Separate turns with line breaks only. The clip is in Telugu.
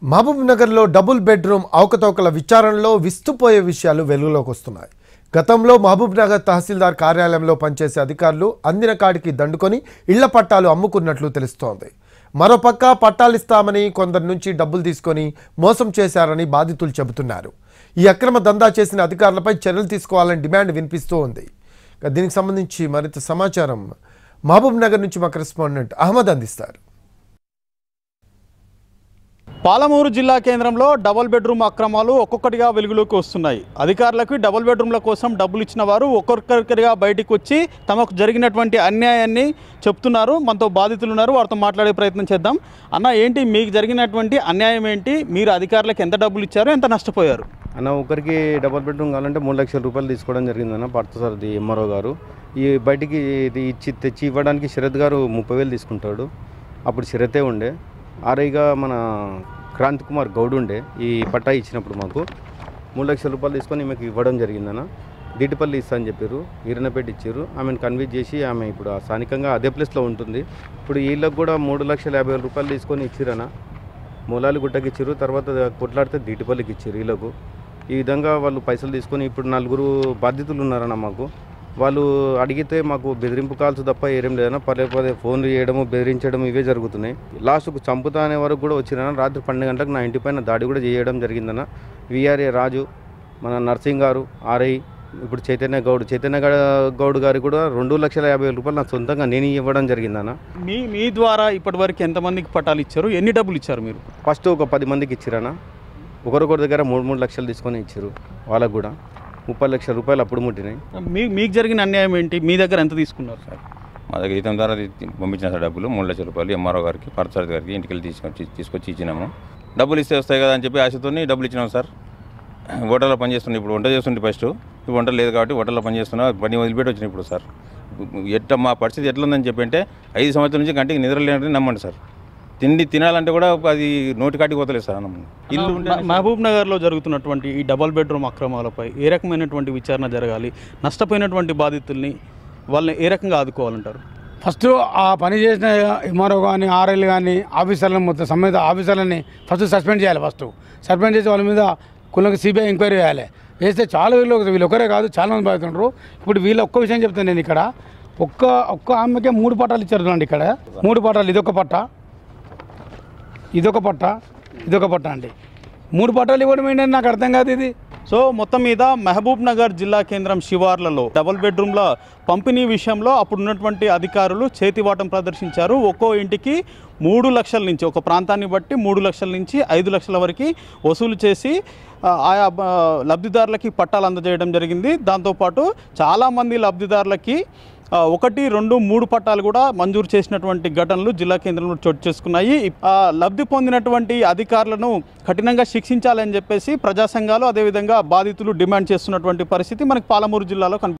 మహబూబ్ నగర్లో డబుల్ బెడ్రూమ్ అవకతవకల విచారణలో విస్తుపోయే విషయాలు వెలుగులోకి వస్తున్నాయి గతంలో మహబూబ్ నగర్ తహసీల్దార్ కార్యాలయంలో పనిచేసే అధికారులు అందిన కాడికి దండుకొని ఇళ్ల పట్టాలు అమ్ముకున్నట్లు తెలుస్తోంది మరోపక్క పట్టాలు ఇస్తామని కొందరి నుంచి డబ్బులు తీసుకొని మోసం చేశారని బాధితులు చెబుతున్నారు ఈ అక్రమ దందా చేసిన అధికారులపై చర్యలు తీసుకోవాలని డిమాండ్ వినిపిస్తూ ఉంది ఇక దీనికి సంబంధించి మరింత సమాచారం మహబూబ్ నగర్ నుంచి మా కరెస్పాండెంట్ అహ్మద్ అందిస్తారు
పాలమూరు జిల్లా కేంద్రంలో డబుల్ బెడ్రూమ్ అక్రమాలు ఒక్కొక్కటిగా వెలుగులోకి వస్తున్నాయి అధికారులకు డబుల్ బెడ్రూమ్ల కోసం డబ్బులు ఇచ్చిన వారు ఒక్కొక్కరిగా బయటికి వచ్చి తమకు జరిగినటువంటి అన్యాయాన్ని చెప్తున్నారు మనతో బాధితులు ఉన్నారు వారితో మాట్లాడే ప్రయత్నం చేద్దాం అన్న ఏంటి మీకు జరిగినటువంటి అన్యాయం ఏంటి మీరు అధికారులకు ఎంత డబ్బులు ఇచ్చారు ఎంత నష్టపోయారు
అన్న ఒకరికి డబల్ బెడ్రూమ్ కావాలంటే మూడు లక్షల రూపాయలు తీసుకోవడం జరిగిందన్న పార్థసారథి ఎంఆర్ఓ గారు ఈ బయటికి ఇది ఇచ్చి తెచ్చి ఇవ్వడానికి శరత్ గారు ముప్పై వేలు తీసుకుంటాడు అప్పుడు శరతే ఉండే ఆర్ఐగా మన క్రాంత్ కుమార్ గౌడ్ ఉండే ఈ పట్టా ఇచ్చినప్పుడు మాకు మూడు లక్షల రూపాయలు తీసుకొని మీకు ఇవ్వడం జరిగిందన్న దీటిపల్లి ఇస్తా అని చెప్పారు ఈరనపేట ఇచ్చారు ఆమెను కన్విన్స్ చేసి ఆమె ఇప్పుడు ఆ స్థానికంగా అదే ప్లేస్లో ఉంటుంది ఇప్పుడు వీళ్ళకి కూడా మూడు లక్షల యాభై వేల రూపాయలు తీసుకొని ఇచ్చిరన్న మూలాలు గుట్టకి ఇచ్చారు తర్వాత కొట్లాడితే దీటిపల్లికి ఇచ్చారు వీళ్ళకు ఈ విధంగా వాళ్ళు పైసలు తీసుకొని ఇప్పుడు నలుగురు బాధ్యతలు ఉన్నారన్న మాకు వాళ్ళు అడిగితే మాకు బెదిరింపు కాల్స్ తప్ప ఏం లేదన్న పదే పదే ఫోన్లు చేయడము బెదిరించడం ఇవే జరుగుతున్నాయి లాస్ట్కు చంపుతా అనే వరకు కూడా వచ్చిరన్న రాత్రి పన్నెండు గంటలకు నా ఇంటి పైన దాడి కూడా చేయడం జరిగిందన్న విఆర్ఏ రాజు మన నర్సింగ్ గారు ఆర్ఐ ఇప్పుడు చైతన్య గౌడ్ చైతన్య గౌ- గౌడ్ గారికి కూడా రెండు లక్షల యాభై వేల రూపాయలు నా సొంతంగా నేను ఇవ్వడం జరిగిందన్న
మీ మీ ద్వారా ఇప్పటివరకు ఎంతమందికి పట్టాలు ఇచ్చారు ఎన్ని డబ్బులు ఇచ్చారు మీరు
ఫస్ట్ ఒక పది మందికి ఇచ్చిరన్న ఒకరొకరి దగ్గర మూడు మూడు లక్షలు తీసుకొని ఇచ్చారు వాళ్ళకు కూడా ముప్పై లక్షల రూపాయలు అప్పుడు ముట్టినాయి
మీ మీకు జరిగిన అన్యాయం ఏంటి మీ దగ్గర ఎంత తీసుకున్నారు సార్
మా దగ్గర ఇతని ద్వారా తీ- పంపించిన సార్ డబ్బులు మూడు లక్షల రూపాయలు ఎంఆర్ఓ గారికి పార్థసారథి గారికి ఇంటికి వెళ్ళి తీసుకొచ్చి తీసుకొచ్చి ఇచ్చినాము డబ్బులు ఇస్తే వస్తాయి కదా అని చెప్పి ఆశతో డబ్బులు ఇచ్చినాం సార్ హోటల్లో పని చేస్తుండే ఇప్పుడు వంట చేస్తుండే ఫస్ట్ ఇప్పుడు వంట లేదు కాబట్టి హోటల్లో పని చేస్తున్నా పని వదిలిపెట్టి వచ్చిన ఇప్పుడు సార్ ఎట్ట మా పరిస్థితి ఎట్లా ఉందని చెప్పి అంటే ఐదు సంవత్సరాల నుంచి కంటికి నిద్ర లేనట్టు నమ్మండి సార్ తిండి తినాలంటే కూడా అది నోటి కాటికి పోతలేదు సార్ అన్నం ఇల్లు ఉంటే
మ- మహబూబ్ నగర్లో జరుగుతున్నటువంటి ఈ డబల్ బెడ్రూమ్ అక్రమాలపై ఏ రకమైనటువంటి విచారణ జరగాలి నష్టపోయినటువంటి బాధితుల్ని వాళ్ళని ఏ రకంగా ఆదుకోవాలంటారు
ఫస్ట్ ఆ పని చేసిన ఎంఆర్ఓ కానీ ఆర్ఎల్ కానీ ఆఫీసర్లను మొత్తం సంబంధిత ఆఫీసర్లని ఫస్ట్ సస్పెండ్ చేయాలి ఫస్ట్ సస్పెండ్ చేసి వాళ్ళ మీద కులకు సిబిఐ ఎంక్వైరీ చేయాలి వేస్తే చాలా వీళ్ళు వీళ్ళు ఒకరే కాదు చాలా మంది బాగుతుంటారు ఇప్పుడు వీళ్ళ ఒక్క విషయం చెప్తాను నేను ఇక్కడ ఒక్క ఒక్క ఆమెకే మూడు పట్టాలు ఇచ్చారు చూడండి ఇక్కడ మూడు పట్టాలు ఇదొక పట్ట ఇదొక పట్ట ఇదొక పట్ట అండి మూడు పట్టాలు ఇవ్వడం ఏంటంటే నాకు అర్థం కాదు ఇది
సో మొత్తం మీద మహబూబ్ నగర్ జిల్లా కేంద్రం శివార్లలో డబుల్ బెడ్రూమ్ల పంపిణీ విషయంలో అప్పుడు ఉన్నటువంటి అధికారులు చేతివాటం ప్రదర్శించారు ఒక్కో ఇంటికి మూడు లక్షల నుంచి ఒక ప్రాంతాన్ని బట్టి మూడు లక్షల నుంచి ఐదు లక్షల వరకు వసూలు చేసి ఆ, ఆయా ఆ, లబ్ధిదారులకి పట్టాలు అందజేయడం జరిగింది దాంతోపాటు చాలామంది లబ్ధిదారులకి ఆ, ఒకటి రెండు మూడు పట్టాలు కూడా మంజూరు చేసినటువంటి ఘటనలు జిల్లా కేంద్రంలో చోటు చేసుకున్నాయి ఆ, లబ్ధి పొందినటువంటి అధికారులను కఠినంగా శిక్షించాలని చెప్పేసి ప్రజా సంఘాలు అదేవిధంగా బాధితులు డిమాండ్ చేస్తున్నటువంటి పరిస్థితి మనకి పాలమూరు జిల్లాలో కనిపిస్తుంది